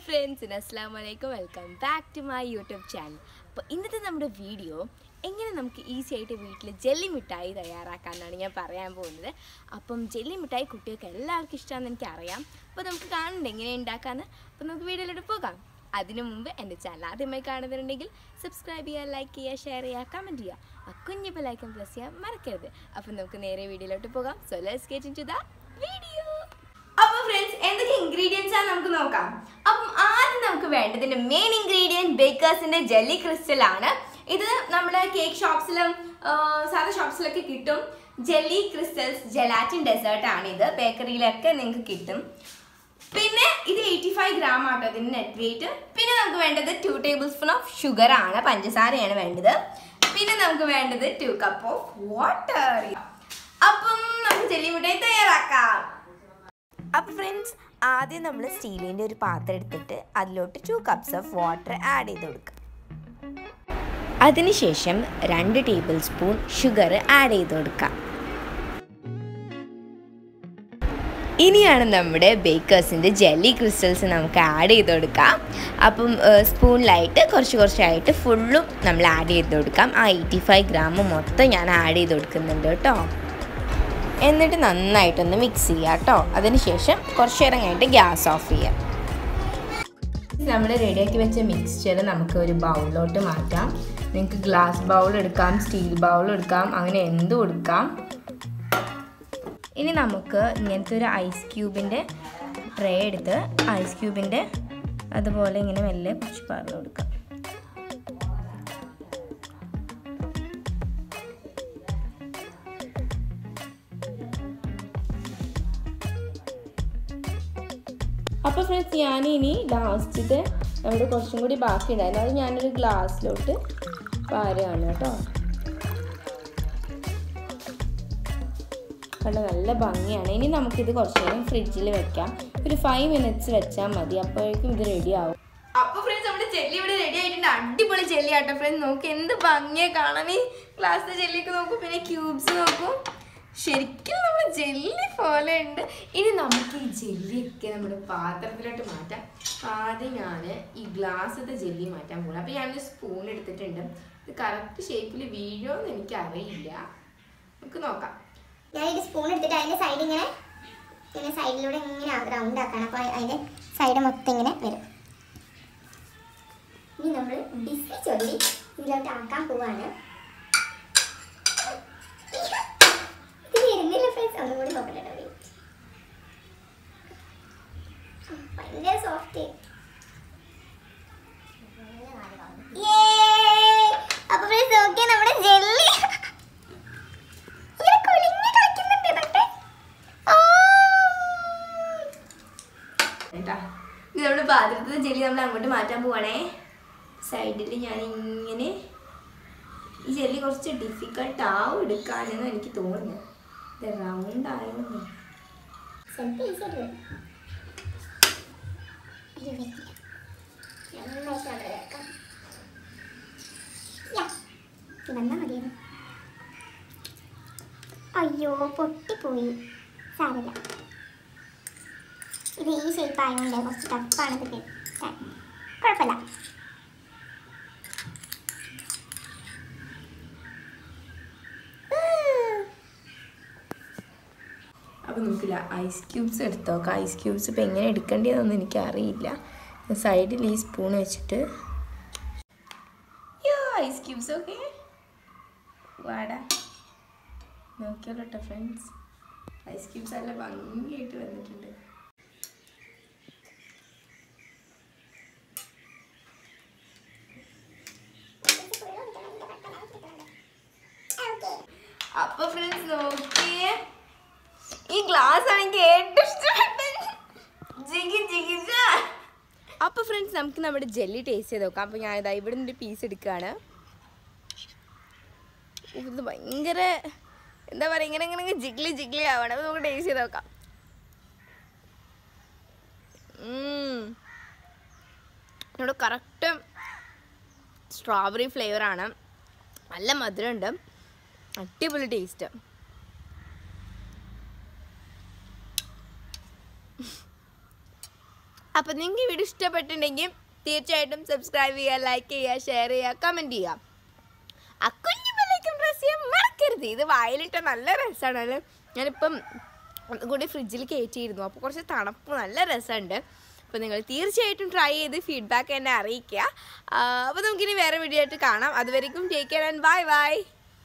Friends അസ്സാം വലൈക്കും welcome back to my YouTube channel അപ്പോൾ ഇന്നത്തെ നമ്മുടെ വീഡിയോ എങ്ങനെ നമുക്ക് ഈസി ആയിട്ട് വീട്ടിൽ ജെല്ലി മിഠായി തയ്യാറാക്കാമെന്നാണ് ഞാൻ പറയാൻ പോകുന്നത് അപ്പം ജെല്ലി മിഠായി കുട്ടികൾക്ക് എല്ലാവർക്കും ഇഷ്ടമാണെന്ന് എനിക്കറിയാം അപ്പോൾ നമുക്ക് കാണണ്ടേ എങ്ങനെ ഉണ്ടാക്കാമെന്ന് അപ്പോൾ നമുക്ക് വീഡിയോയിലോട്ട് പോകാം അതിനു മുമ്പ് എൻ്റെ ചാനൽ ആദ്യമായി കാണുന്നുണ്ടെങ്കിൽ സബ്സ്ക്രൈബ് ചെയ്യുക ലൈക്ക് ചെയ്യുക ഷെയർ ചെയ്യുക കമൻറ്റ് ചെയ്യുക ആ കുഞ്ഞിപ്പോൾ ലൈക്കും പ്ലസ് ചെയ്യുക മറക്കരുത് അപ്പം നമുക്ക് നേരെ വീഡിയോയിലോട്ട് പോകാം so let's get into the video വീഡിയോ അപ്പൊ ഫ്രണ്ട്സ് എന്തൊക്കെ ഇൻഗ്രീഡിയൻസ് ആണ് നമുക്ക് നോക്കാം അപ്പം ആദ്യം നമുക്ക് വേണ്ടതിന്റെ മെയിൻ ഇൻഗ്രീഡിയൻറ്റ് ബേക്കേഴ്സിന്റെ ജെല്ലി ക്രിസ്റ്റൽ ആണ് ഇത് നമ്മുടെ കേക്ക് ഷോപ്സിലും സാധാ ഷോപ്സിലൊക്കെ കിട്ടും ജെല്ലി ക്രിസ്റ്റൽസ് ജെലാറ്റിൻ ഡെസേർട്ട് ആണ് ഇത് ബേക്കറിയിലൊക്കെ നിങ്ങൾക്ക് കിട്ടും പിന്നെ ഇത് എയ്റ്റി ഫൈവ് ഗ്രാം ആട്ടോ ഇതിന്റെ നെറ്റ് വെയിറ്റ് പിന്നെ നമുക്ക് വേണ്ടത് two tablespoon of sugar ആണ് പഞ്ചസാരയാണ് വേണ്ടത് പിന്നെ നമുക്ക് വേണ്ടത് ടു കപ്പ് ഓഫ് വാട്ടർ അപ്പം നമുക്ക് ജെല്ലി മിഠായി തയ്യാറാക്കാം അപ്പോൾ ഫ്രണ്ട്സ് ആദ്യം നമ്മൾ സ്റ്റീലിൻ്റെ ഒരു പാത്രം എടുത്തിട്ട് അതിലോട്ട് two cups of water add ചെയ്ത് കൊടുക്കുക അതിനുശേഷം രണ്ട് ടേബിൾ സ്പൂൺ ഷുഗർ ആഡ് ചെയ്ത് കൊടുക്കുക ഇനിയാണ് നമ്മുടെ ബേക്കേഴ്സിൻ്റെ ജെല്ലി ക്രിസ്റ്റൽസ് നമുക്ക് ആഡ് ചെയ്ത് കൊടുക്കാം അപ്പം സ്പൂണിലായിട്ട് കുറച്ച് കുറച്ചായിട്ട് ഫുള്ളും നമ്മൾ ആഡ് ചെയ്ത് കൊടുക്കാം ആ എയ്റ്റി ഫൈവ് ഗ്രാം മൊത്തം ഞാൻ ആഡ് ചെയ്ത് കൊടുക്കുന്നുണ്ട് കേട്ടോ എന്നിട്ട് നന്നായിട്ടൊന്ന് മിക്സ് ചെയ്യുക കേട്ടോ അതിനുശേഷം കുറച്ച് നേരം കഴിഞ്ഞിട്ട് ഗ്യാസ് ഓഫ് ചെയ്യാം നമ്മൾ റെഡിയാക്കി വെച്ച മിക്സ്ചർ നമുക്ക് ഒരു ബൗളിലോട്ട് മാറ്റാം നിങ്ങൾക്ക് ഗ്ലാസ് ബൗൾ എടുക്കാം സ്റ്റീൽ ബൗൾ എടുക്കാം അങ്ങനെ എന്തും എടുക്കാം ഇനി നമുക്ക് ഇങ്ങനത്തെ ഒരു ഐസ് ക്യൂബിൻ്റെ ട്രേ എടുത്ത് ഐസ് ക്യൂബിൻ്റെ അതുപോലെ ഇങ്ങനെ മെല്ലെ കുറച്ച് പറഞ്ഞു കൊടുക്കാം അപ്പോൾ ഫ്രണ്ട്സ് ഞാൻ ഇനി ലാസ്റ്റത്തെ നമ്മുടെ കുറച്ചും കൂടി ബാക്കി ഉണ്ടായിരുന്നു അത് ഞാനൊരു ഗ്ലാസ്സിലോട്ട് പാരുകയാണ് കേട്ടോ കണ്ട നല്ല ഭംഗിയാണ് ഇനി നമുക്കിത് കുറച്ച് നേരം ഫ്രിഡ്ജിൽ വെക്കാം ഒരു ഫൈവ് മിനിറ്റ്സ് വെച്ചാൽ മതി അപ്പോഴേക്കും ഇത് റെഡി ആവും അപ്പോൾ ഫ്രണ്ട്സ് നമ്മുടെ ജെല്ലി ഇവിടെ റെഡി ആയിട്ടുണ്ട് അടിപൊളി ജെല്ലി ആട്ടോ ഫ്രണ്ട്സ് നോക്കി എന്ത് ഭംഗിയെ കാണാൻ ഈ ഗ്ലാസ്സിലെ ജെല്ലിയൊക്കെ നോക്കൂ പിന്നെ ക്യൂബ്സ് നോക്കൂ ശരിക്കും നമ്മുടെ ജെല്ലി പോലെ ഉണ്ട് ഇനി നമുക്ക് ഈ ജെല്ലിയൊക്കെ നമ്മുടെ പാത്രത്തിലോട്ട് മാറ്റാം ആദ്യം ഞാൻ ഈ ഗ്ലാസ്സിലത്തെ ജെല്ലി മാറ്റാൻ പോകണം അപ്പോൾ ഞാനൊരു സ്പൂൺ എടുത്തിട്ടുണ്ട് ഇത് കറക്റ്റ് ഷേപ്പിൽ വീഴുമോ എനിക്ക് അറിയില്ല നമുക്ക് നോക്കാം ഞാൻ ഇത് സ്പൂൺ എടുത്തിട്ട് അതിന്റെ സൈഡ് ഇങ്ങനെ ഇങ്ങനെ സൈഡിലൂടെ ഇങ്ങനെ റൗണ്ട് ആക്കണം അപ്പോൾ അതിന്റെ സൈഡ് മൊത്തം ഇങ്ങനെ വരും ഇനി നമ്മൾ ഡിസ്നി ചൊല്ലി ഇതിലോട്ട് ആക്കാൻ പോവാണ് ഇത് വരുന്നില്ല ഫ്രണ്ട്സ് ഒന്നും കൂടി നോക്കട്ടെ കേട്ടോ wait. ആ, ഭയങ്കര സോഫ്റ്റ് അപ്പൊ ഫ്രണ്ട്സ് നോക്കിയ നമ്മുടെ ജെല്ലി ഇങ്ങനെ കുലുങ്ങി കളിക്കുന്നുണ്ട് ഇതൊക്കെ. ആ. കേട്ടാ ഇത് നമ്മുടെ പാത്രത്തിൽ ജെല്ലി നമ്മൾ അങ്ങോട്ട് മാറ്റാൻ പോവാണേ സൈഡിൽ ഞാൻ ഇങ്ങനെ ഈ ജെല്ലി കുറച്ച് ഡിഫിക്കൽട്ട് ആവും എടുക്കാനെന്ന് എനിക്ക് തോന്നുന്നു ഇത് റൗണ്ട് ആയോണ്ട് സ്വല്പം easy ആയിട്ട് വരും. ഇത് വരുന്നില്ല. നന്നായിട്ട് അവിടെ വെക്കാം. യാ. ഇത് വന്നാ മതിയായിരുന്നു. അയ്യോ പൊട്ടിപ്പോയി സാരമില്ല ഇത് ഈ ഷേപ്പ് ആയതുകൊണ്ട് കുറച്ച് ടഫാണ് ഇത് കിട്ടാൻ കുഴപ്പമില്ല അപ്പോൾ നമുക്കില്ല ഐസ് ക്യൂബ്സ് എടുത്ത് നോക്കാം ഐസ് ക്യൂബ്സ് ഇപ്പോൾ എങ്ങനെ എടുക്കേണ്ടതെന്നൊന്നും എനിക്കറിയില്ല സൈഡിൽ ഈ സ്പൂൺ വെച്ചിട്ട് യോ ഐസ് ക്യൂബ്സ് ഓക്കെ വാടാ നോക്കിയോളൂ കേട്ടോ ഫ്രണ്ട്സ് ഐസ് ക്യൂബ്സ് നല്ല ഭംഗിയായിട്ട് വന്നിട്ടുണ്ട് അപ്പൊ ഫ്രണ്ട്സ് നോക്കിയേ ഈ ഗ്ലാസ് ആണ് എനിക്ക് ഏറ്റവും ഇഷ്ടപ്പെട്ടത് ജിഗി ജിഗി ജാ. അപ്പൊ ഫ്രണ്ട്സ് നമുക്ക് നമ്മുടെ ജെല്ലി ടേസ്റ്റ് ചെയ്ത് നോക്കാം അപ്പൊ ഞാനിതാ ഇവിടെ നിന്ന് ഒരു പീസ് എടുക്കുകയാണ് ഇത് ഭയങ്കര എന്താ പറയുക ഇങ്ങനെ ഇങ്ങനെ ജിഗ്ലി ജിഗ്ലി ആവണം അപ്പൊ നമുക്ക് ടേസ്റ്റ് ചെയ്ത് നോക്കാം ഉം. നമ്മുടെ കറക്റ്റ് സ്ട്രോബെറി ഫ്ലേവറാണ് നല്ല മധുരമുണ്ട് അടിപൊളി ടേസ്റ്റ് അപ്പോൾ നിങ്ങൾക്ക് ഈ വീഡിയോ ഇഷ്ടപ്പെട്ടിട്ടുണ്ടെങ്കിൽ തീർച്ചയായിട്ടും സബ്സ്ക്രൈബ് ചെയ്യുക ലൈക്ക് ചെയ്യുക ഷെയർ ചെയ്യുക കമൻറ്റ് ചെയ്യുക ആ കുഞ്ഞു ബെല്ലൈക്കൺ പ്രസ് ചെയ്യാൻ മറക്കരുത് ഇത് വായിലിട്ട നല്ല രസമാണ് അല്ലേ ഞാനിപ്പം ഒന്നും കൂടി ഫ്രിഡ്ജിൽ കയറ്റിയിരുന്നു അപ്പോൾ കുറച്ച് തണുപ്പ് നല്ല രസമുണ്ട് അപ്പോൾ നിങ്ങൾ തീർച്ചയായിട്ടും ട്രൈ ചെയ്ത് ഫീഡ്ബാക്ക് എന്നെ അറിയിക്കുക അപ്പോൾ നമുക്കിനി വേറെ വീഡിയോ ആയിട്ട് കാണാം അതുവരെയും take care and bye by